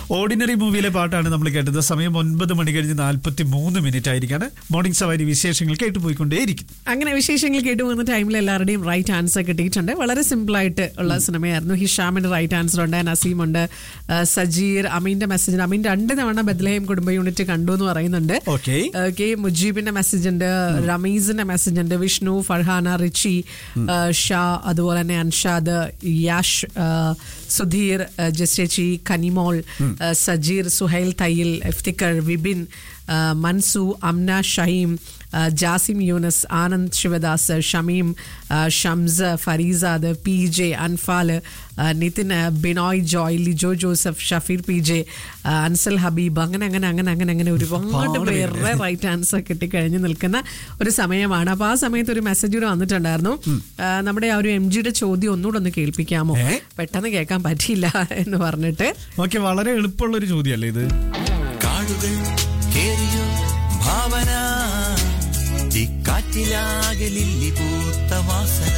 Ordinary മൂവിയിലെ പാട്ടാണ് നമ്മൾ കേട്ടത് സമയം ഒൻപത് മണി കഴിഞ്ഞ് നാൽപ്പത്തി മൂന്ന് മിനിറ്റ് ആയിരിക്കാണ് മോർണിംഗ് സവാരി വിശേഷങ്ങൾ കേട്ടു പോയിക്കൊണ്ടേയിരിക്കും അങ്ങനെ വിശേഷങ്ങൾ കേട്ടു പോകുന്ന ടൈമിൽ എല്ലാവരുടെയും റൈറ്റ് ആൻസർ കിട്ടിയിട്ടുണ്ട് വളരെ സിമ്പിൾ ആയിട്ട് ഉള്ള സിനിമയായിരുന്നു ഹിഷാമിന്റെ റൈറ്റ് ആൻസർ ഉണ്ട് നസീം ഉണ്ട് ആ, സജീർ അമീന്റെ മെസ്സേജ് അമീൻ രണ്ട് തവണ ബദ്ലഹേം കുടുംബ യൂണിറ്റ് കണ്ടു എന്ന് പറയുന്നുണ്ട് ഓക്കെ ഓക്കെ മുജീബിന്റെ മെസ്സേജ് ഉണ്ട് റമീസിന്റെ മെസ്സേജ് ഉണ്ട് വിഷ്ണു ഫർഹാന റിച്ചി ആ, ഷാ അതുപോലെ തന്നെ അൻഷാദ് യാഷ് ആ, സുധീർ ആ, ജസ്ചേച്ചി കനിമോൾ ആ, സജീർ സുഹൈൽ തയ്യിൽ ഇഫ്തിക്കർ വിപിൻ ആ, മൻസു അംന ഷഹീം ആ, ജാസിം യൂനസ് ആനന്ദ് ശിവദാസ് ഷമീം ആ, ഷംസ് ഫരീസാദ് പി ജെ അൻഫാൽ ആ, നിതിൻ ആ, Binoy Joy Lijo Joseph Shafeer P J ആ, അൻസൽ ഹബീബ് അങ്ങനെ അങ്ങനെ അങ്ങനെ അങ്ങനെ അങ്ങനെ ഒരുപാട് ഒരുപാട് പേരുടെ റൈറ്റ് ആൻസർ കിട്ടിക്കഴിഞ്ഞ് നിൽക്കുന്ന ഒരു സമയമാണ് അപ്പൊ ആ സമയത്ത് ഒരു മെസ്സേജ് കൂടെ വന്നിട്ടുണ്ടായിരുന്നു ആ, നമ്മുടെ ആ ഒരു എം ജിയുടെ ചോദ്യം ഒന്നുകൂടെ ഒന്ന് കേൾപ്പിക്കാമോ ഏ? പെട്ടെന്ന് കേൾക്കാൻ പറ്റിയില്ല എന്ന് പറഞ്ഞിട്ട് ഓക്കെ വളരെ എളുപ്പമുള്ള ഒരു ചോദ്യമല്ലേ ഇത് കാടുകൾ കേറിയോ ഭാവന കാറ്റിലാകെ ലില്ലി പൂത്ത വാസന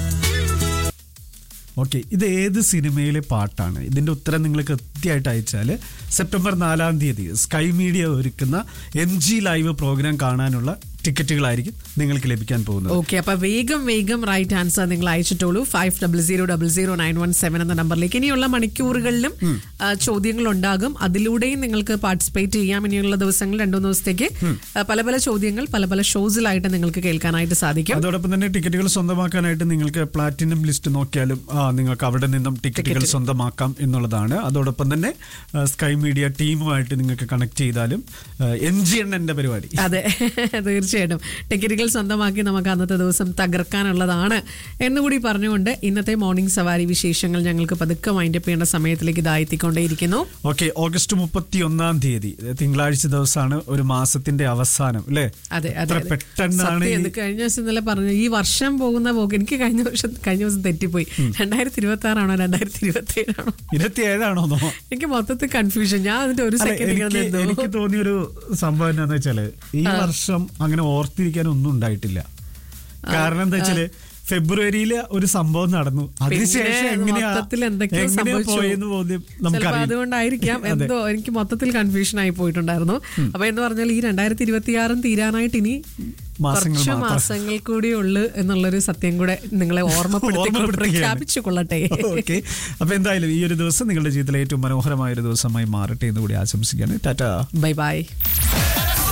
ഓക്കെ ഇത് ഏത് സിനിമയിലെ പാട്ടാണ് ഇതിന്റെ ഉത്തരം നിങ്ങൾ കൃത്യമായിട്ട് അയച്ചാൽ സെപ്റ്റംബർ നാലാം തീയതി സ്കൈ മീഡിയ ഒരുക്കുന്ന എം ജി ലൈവ് പ്രോഗ്രാം കാണാനുള്ള ടിക്കറ്റുകളായിരിക്കും നിങ്ങൾക്ക് ലഭിക്കാൻ പോകുന്നത് ഓക്കെ അപ്പൊ വേഗം വേഗം റൈറ്റ് ആൻസർ നിങ്ങൾ അയച്ചിട്ടുള്ളൂ five double zero double zero nine one seven എന്ന നമ്പറിലേക്ക് ഇനിയുള്ള മണിക്കൂറുകളിലും ആ, ചോദ്യങ്ങൾ ഉണ്ടാകും അതിലൂടെയും നിങ്ങൾക്ക് പാർട്ടിസിപ്പേറ്റ് ചെയ്യാം ഇനിയുള്ള ദിവസങ്ങൾ രണ്ടു മൂന്ന് ദിവസത്തേക്ക് ആ, പല പല ചോദ്യങ്ങൾ പല പല ഷോസിലായിട്ട് നിങ്ങൾക്ക് കേൾക്കാനായിട്ട് സാധിക്കും അതോടൊപ്പം തന്നെ ടിക്കറ്റുകൾ സ്വന്തമാക്കാനായിട്ട് നിങ്ങൾക്ക് പ്ലാറ്റിനം ലിസ്റ്റ് നോക്കിയാലും ആ, നിങ്ങൾക്ക് അവിടെ നിന്നും ടിക്കറ്റുകൾ സ്വന്തമാക്കാം എന്നുള്ളതാണ് അതോടൊപ്പം തന്നെ ആ, സ്കൈ മീഡിയ ടീമുമായിട്ട് നിങ്ങൾക്ക് കണക്ട് ചെയ്താലും എം ജി എണ്ണന്റെ പരിപാടി അതെ തീർച്ചയായിട്ടും ടിക്കറ്റുകൾ സ്വന്തമാക്കി നമുക്ക് അന്നത്തെ ദിവസം തകർക്കാനുള്ളതാണ് എന്നുകൂടി പറഞ്ഞുകൊണ്ട് ഇന്നത്തെ മോർണിംഗ് സവാരി വിശേഷങ്ങൾ ഞങ്ങൾക്ക് പതുക്കെ വൈൻഡപ്പ് ചെയ്യേണ്ട സമയത്തിലേക്ക് ഇതായെത്തിക്കൊണ്ടേയിരിക്കുന്നു ഓക്കെ ഓഗസ്റ്റ് മുപ്പത്തി ഒന്നാം തീയതി തിങ്കളാഴ്ച ദിവസമാണ് ഒരു മാസത്തിന്റെ അവസാനം അല്ലേ അതെ എത്ര അതെ പെട്ടെന്നാണ് സത്യം, ഈ- ഇത് കഴിഞ്ഞ ദിവസം ഇന്നലെ പറഞ്ഞു ഈ വർഷം പോകുന്ന പോക്ക് എനിക്ക് കഴിഞ്ഞ വർഷം കഴിഞ്ഞ ദിവസം തെറ്റിപ്പോയി രണ്ടായിരത്തി ഇരുപത്തി ആറാണോ രണ്ടായിരത്തി ഇരുപത്തി ഏഴാണോ ഇരുപത്തിയേഴാണോ എനിക്ക് മൊത്തത്തിൽ കൺഫ്യൂഷൻ ഞാൻ അതിന്റെ ഒരു അല്ല, സെക്കൻഡ് എനിക്ക് എനിക്ക് തോന്നിയൊരു സംഭവം എന്താന്ന് വെച്ചാല് ഈ വർഷം അങ്ങനെ ഓർത്തിരിക്കാൻ ഒന്നും ഉണ്ടായിട്ടില്ല കാരണം എന്താ വെച്ചാല് ഫെബ്രുവരിയില് ഒരു സംഭവം നടന്നു അതിനുശേഷം എങ്ങനെയാ മൊത്തത്തിൽ എന്തൊക്കെയോ എങ്ങനെയാ സംഭവിച്ചു പോയെന്ന് പോലും ചിലപ്പോ നമുക്കറിയാം അതുകൊണ്ടായിരിക്കാം എന്തോ എനിക്ക് മൊത്തത്തിൽ കൺഫ്യൂഷൻ ആയി പോയിട്ടുണ്ടായിരുന്നു അപ്പൊ എന്ന് പറഞ്ഞാൽ ഈ രണ്ടായിരത്തി ഇരുപത്തി ആറും തീരാനായിട്ട് ഇനി മാസങ്ങൾ കുറച്ച് മാത്രം. മാസങ്ങൾ കൂടി ഉള്ളു എന്നുള്ളൊരു സത്യം കൂടെ നിങ്ങളെ ഓർമ്മപ്പെടുത്തി ഓർമ്മപ്പെടുത്തുകയാണ്. പ്രഖ്യാപിച്ചു കൊള്ളട്ടെ ഓക്കെ അപ്പൊ എന്തായാലും ഈ ഒരു ദിവസം നിങ്ങളുടെ ജീവിതത്തിലെ ഏറ്റവും മനോഹരമായ ഒരു ദിവസമായി മാറട്ടെ എന്ന് കൂടി ആശംസിക്കുകയാണ് ടാറ്റ ബൈ ബൈ